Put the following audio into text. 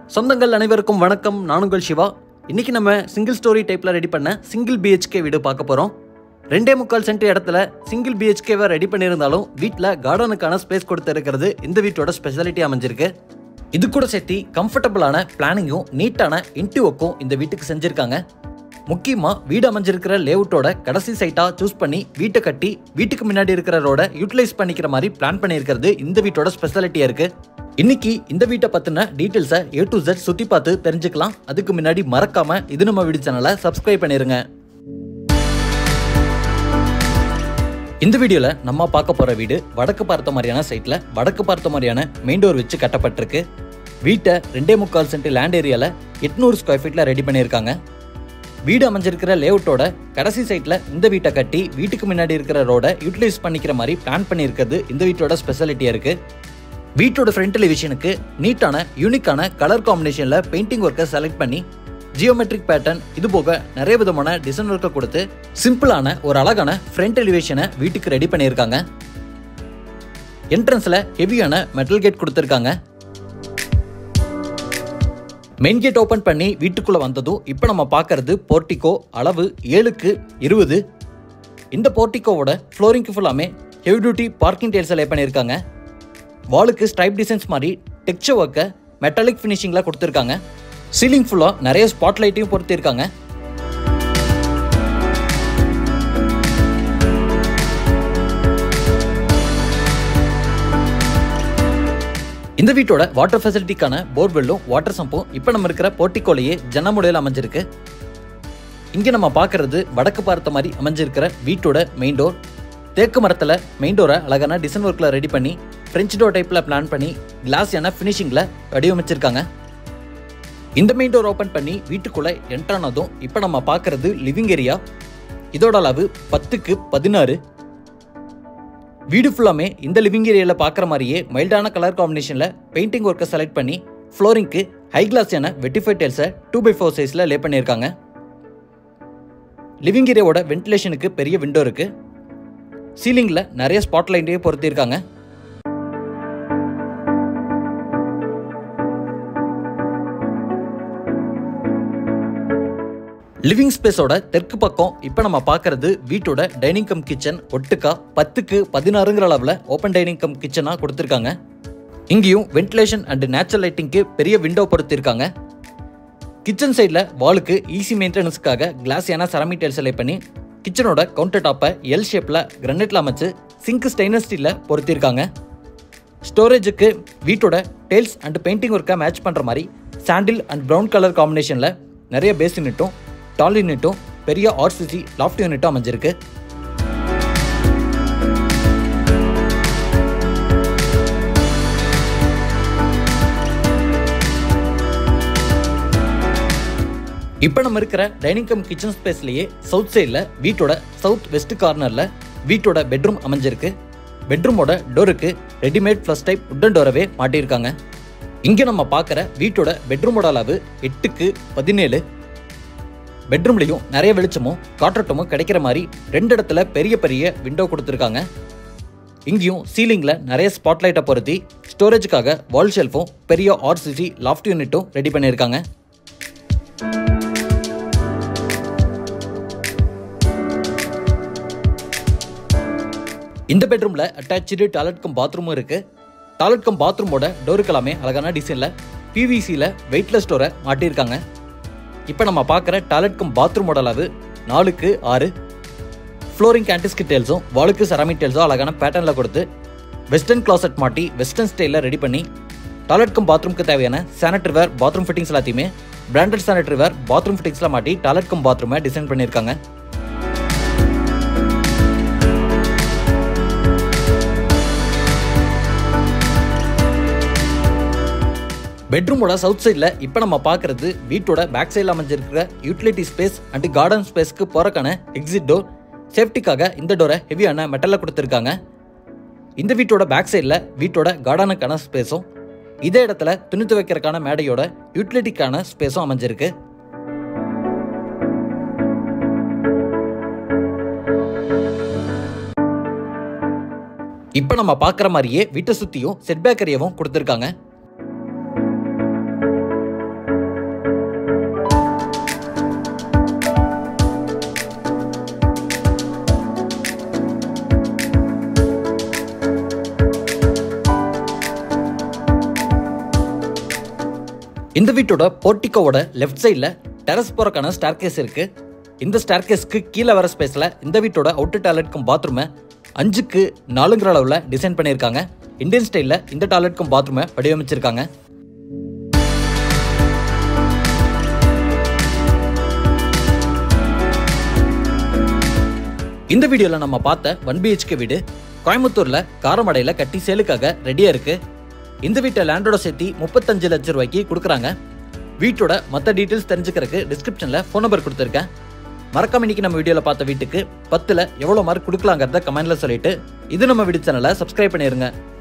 சொந்தங்கள் அனைவருக்கும் வணக்கம் நான் உங்கள் சிவா இன்னைக்கு நம்ம சிங்கிள் ஸ்டோரி டைப்ல ரெடி பண்ண சிங்கிள் பிஹெச்கே வீடு பார்க்க போறோம் ரெண்டே முக்கால் சென்ட் இடத்துல சிங்கிள் பிஹெச்கேவை ரெடி பண்ணியிருந்தாலும் வீட்டில் கார்டனுக்கான ஸ்பேஸ் கொடுத்து இருக்கிறது இந்த வீட்டோட ஸ்பெஷாலிட்டி அமைஞ்சிருக்கு இது கூட சேர்த்து கம்ஃபர்டபுளான பிளானிங்கும் நீட்டான இன்டிவோக்கும் இந்த வீட்டுக்கு செஞ்சிருக்காங்க முக்கியமா வீடு அமைஞ்சிருக்கிற லேஅவுட்டோட கடைசி சைட்டா சூஸ் பண்ணி வீட்டை கட்டி வீட்டுக்கு முன்னாடி இருக்கிற ரோட யூட்டிலைஸ் பண்ணிக்கிற மாதிரி பிளான் பண்ணியிருக்கிறது இந்த வீட்டோட ஸ்பெஷாலிட்டியா இருக்கு இன்னைக்கு இந்த வீட்டை பத்தின டீட்டெயில்ஸை ஏ டு Z சுத்தி பார்த்து தெரிஞ்சுக்கலாம் அதுக்கு முன்னாடி மறக்காம இது நம்ம வீடு சேனலை சப்ஸ்கிரைப் பண்ணிருங்க இந்த வீடியோல நம்ம பார்க்க போற வீடு வடக்கு பார்த்த மாதிரியான சைட்ல வடக்கு பார்த்த மாதிரியான மெயின் டோர் வச்சு கட்டப்பட்டிருக்கு வீட்டை ரெண்டே முக்கால் சென்ட் லேண்ட் ஏரியால எட்நூறு ஸ்கொயர் ஃபீட்ல ரெடி பண்ணியிருக்காங்க வீடு அமைஞ்சிருக்கிற லேஅவுட்டோட கடைசி சைட்ல இந்த வீட்டை கட்டி வீட்டுக்கு முன்னாடி இருக்கிற ரோட யூட்டிலைஸ் பண்ணிக்கிற மாதிரி பிளான் பண்ணியிருக்கிறது இந்த வீட்டோட ஸ்பெஷாலிட்டியா இருக்கு வீட்டோட ஃப்ரண்ட் எலிவேஷனுக்கு நீட்டான யூனிக்கான கலர் காம்பினேஷன்ல பெயிண்டிங் ஒர்க்கை செலக்ட் பண்ணி ஜியோமெட்ரிக் பேட்டர்ன் இது போக நிறைய விதமான டிசைன் ஒர்க்கை கொடுத்து சிம்பிளான ஒரு அழகான ஃப்ரண்ட் எலிவேஷனை வீட்டுக்கு ரெடி பண்ணியிருக்காங்க என்ட்ரன்ஸ்ல ஹெவியான மெட்டல் கேட் கொடுத்துருக்காங்க மெயின் கேட் ஓபன் பண்ணி வீட்டுக்குள்ள வந்ததும் இப்போ நம்ம பார்க்கறது போர்ட்டிகோ அளவு ஏழுக்கு இருபது இந்த போர்ட்டிகோவோட ஃப்ளோரிங்க்கு ஃபுல்லாமே heavy duty parking tiles lay பண்ணியிருக்காங்க வாலுக்கு ஸ்ட்ரைப் டிசைன்ஸ் மாதிரி டெக்ஸ்சர் ஒர்க்கை மெட்டாலிக் ஃபினிஷிங்கில் கொடுத்துருக்காங்க சீலிங் ஃபுல்லாக நிறைய ஸ்பாட் லைட்டையும் பொருத்திருக்காங்க இந்த வீட்டோட வாட்டர் ஃபெசிலிட்டிக்கான போர்வெல்லும் வாட்டர் சம்பும் இப்போ நம்ம இருக்கிற போர்ட்டிக்கோலையே ஜன்னமுடையில் அமைஞ்சிருக்கு இங்கே நம்ம பார்க்கறது வடக்கு பார்த்த மாதிரி அமைஞ்சிருக்கிற வீட்டோட மெயின் டோர் தேக்கு மரத்தில் மெயின் டோரை அழகான டிசைன் ஒர்க்கில் ரெடி பண்ணி ஃப்ரெஞ்ச் டோர் டைப்பில் பிளான் பண்ணி கிளாஸியான ஃபினிஷிங்கில் வடிவமைச்சிருக்காங்க இந்த மெயின் டோர் ஓப்பன் பண்ணி வீட்டுக்குள்ளே என்ட்ரானதும் இப்போ நம்ம பார்க்கறது லிவிங் ஏரியா இதோட அளவு பத்துக்கு பதினாறு வீடு ஃபுல்லாமே இந்த லிவிங் ஏரியாவில் பார்க்குற மாதிரியே மைல்டான கலர் காம்பினேஷனில் பெயிண்டிங் ஒர்க்கை செலக்ட் பண்ணி ஃப்ளோரிங்க்கு ஹை கிளாஸான வெட்டிஃபைட் டைல்ஸை டூ பை ஃபோர் சைஸில் லே பண்ணியிருக்காங்க லிவிங் ஏரியாவோட வென்டிலேஷனுக்கு பெரிய விண்டோ இருக்கு சீலிங்கில் நிறைய ஸ்பாட் லைட்டையும் பொருத்தியிருக்காங்க லிவிங் ஸ்பேஸோட தெற்கு பக்கம் இப்போ நம்ம பார்க்கறது வீட்டோட டைனிங் கம் கிச்சன் ஒட்டுக்கா பத்துக்கு பதினாறுங்கிற அளவில் ஓப்பன் டைனிங் கம் கிச்சனாக கொடுத்துருக்காங்க இங்கேயும் வென்டிலேஷன் அண்ட் நேச்சுரல் லைட்டிங்க்கு பெரிய விண்டோ பொருத்திருக்காங்க கிச்சன் சைடில் வாலுக்கு ஈஸி மெயின்டெனன்ஸ்க்காக கிளாஸியான செராமிக் டைல்ஸ் லை பண்ணி கிச்சனோட கவுண்டர் டாப்பை எல் ஷேப்பில் கிரனைட்டில் அமைச்சு சிங்க் ஸ்டெயின்லெஸ் ஸ்டீலில் பொருத்திருக்காங்க ஸ்டோரேஜுக்கு வீட்டோட டைல்ஸ் அண்ட் பெயிண்டிங் ஒர்க்கை மேட்ச் பண்ணுற மாதிரி சாண்டில் அண்ட் ப்ரௌன் கலர் காம்பினேஷனில் நிறைய பேஸ் யூனிட்டும் டால் யூனிட்டும் பெரிய ஆர்சிசி லாஃப்ட் யூனிட்டும் அமைஞ்சிருக்கு இப்போ நம்ம இருக்கிற டைனிங் கம் கிச்சன் ஸ்பேஸ்லேயே சவுத் சைடில் வீட்டோட சவுத் வெஸ்ட் கார்னரில் வீட்டோட பெட்ரூம் அமைஞ்சிருக்கு பெட்ரூமோட டோருக்கு ரெடிமேட் ஃப்ளஷ் டைப் உட்டன் டோரவே மாட்டியிருக்காங்க இங்கே நம்ம பார்க்குற வீட்டோட பெட்ரூமோட அளவு எட்டுக்கு பதினேழு பெட்ரூம்லையும் நிறைய வெளிச்சமும் காற்றோட்டமும் கிடைக்கிற மாதிரி ரெண்டு இடத்துல பெரிய பெரிய விண்டோ கொடுத்துருக்காங்க இங்கேயும் சீலிங்கில் நிறைய ஸ்பாட்லைட்டை பொருத்தி ஸ்டோரேஜுக்காக வால் ஷெல்ஃபும் பெரிய ஆர்சிசி லாஃப்ட் யூனிட்டும் ரெடி பண்ணியிருக்காங்க இந்த பெட்ரூம்ல அட்டாச்சு டாய்லெட் கம் பாத்ரூமும் இருக்கு டாய்லெட் கம் பாத்ரூமோட டோருக்கு எல்லாமே அழகான டிசைன்ல பிவிசியில் வெயிட்லெஸ் டோரை மாட்டியிருக்காங்க இப்போ நம்ம பார்க்குற டாய்லெட் கம் பாத்ரூமோட அளவு நாலுக்கு ஆறு ஃப்ளோரிங் கேண்டிஸ்கி டேல்ஸும் வாலுக்கு செராமிக் டேல்ஸும் அழகான பேட்டர்னில் கொடுத்து வெஸ்டர்ன் கிளாசட் மாட்டி வெஸ்டர்ன் ஸ்டைலில் ரெடி பண்ணி டாய்லெட் கம் பாத்ரூம்க்கு தேவையான சானிட்டரி வேர் பாத்ரூம் ஃபிட்டிங்ஸ் எல்லாத்தையுமே பிராண்டட் சானிட்டரி வேர் பாத்ரூம் ஃபிட்டிங்ஸில் மாட்டி டாய்லெட் கம் பாத்ரூமை டிசைன் பண்ணியிருக்காங்க பெட்ரூமோட சவுத் சைடில் இப்போ நம்ம பார்க்குறது வீட்டோட பேக் சைடில் அமைஞ்சிருக்கிற யூட்டிலிட்டி ஸ்பேஸ் அண்ட் கார்டன் ஸ்பேஸ்க்கு போகிறக்கான எக்ஸிட் டோர் சேஃப்டிக்காக இந்த டோரை ஹெவியான மெட்டலில் கொடுத்துருக்காங்க இந்த வீட்டோட பேக் சைடில் வீட்டோட கார்டனுக்கான ஸ்பேஸும் இதே இடத்துல துணி துவைக்கிறதுக்கான மேடையோட யூட்டிலிட்டிக்கான ஸ்பேஸும் அமைஞ்சிருக்கு இப்போ நம்ம பார்க்குற மாதிரியே வீட்டை சுற்றியும் செட்பேக் ஏரியாவும் கொடுத்துருக்காங்க இந்த வீட்டோட போர்ட்டிக்கோவோட லெஃப்ட் சைடில் டெரஸ் போறக்கான ஸ்டார்கேஸ் இருக்கு இந்த ஸ்டார்கேஸ்க்கு கீழே வர ஸ்பேஸில் இந்த வீட்டோட அவுட்டர் டாய்லெட்க்கும் பாத்ரூமை அஞ்சுக்கு நாலுங்கிற அளவில் டிசைன் பண்ணியிருக்காங்க இந்தியன் ஸ்டைலில் இந்த டாய்லெட்க்கும் பாத்ரூமை வடிவமைச்சிருக்காங்க இந்த வீடியோவில் நம்ம பார்த்த ஒன் பிஹெச்கே வீடு கோயம்புத்தூரில் காரமடையில் கட்டி சேலுக்காக ரெடியாக இருக்கு இந்த வீட்டை லேண்டோட சேர்த்து முப்பத்தஞ்சு லட்சம் ரூபாய்க்கு கொடுக்குறாங்க வீட்டோட மற்ற டீட்டெயில்ஸ் தெரிஞ்சுக்கிறதுக்கு டிஸ்கிரிப்ஷனில் ஃபோன் நம்பர் கொடுத்துருக்கேன் மறக்காம இன்னைக்கு நம்ம வீடியோவில் பார்த்த வீட்டுக்கு பத்தில் எவ்வளோ மார்க் கொடுக்கலாங்கிறத கமெண்ட்ல சொல்லிட்டு இது நம்ம வீடு சேனலை சப்ஸ்கிரைப் பண்ணிருங்க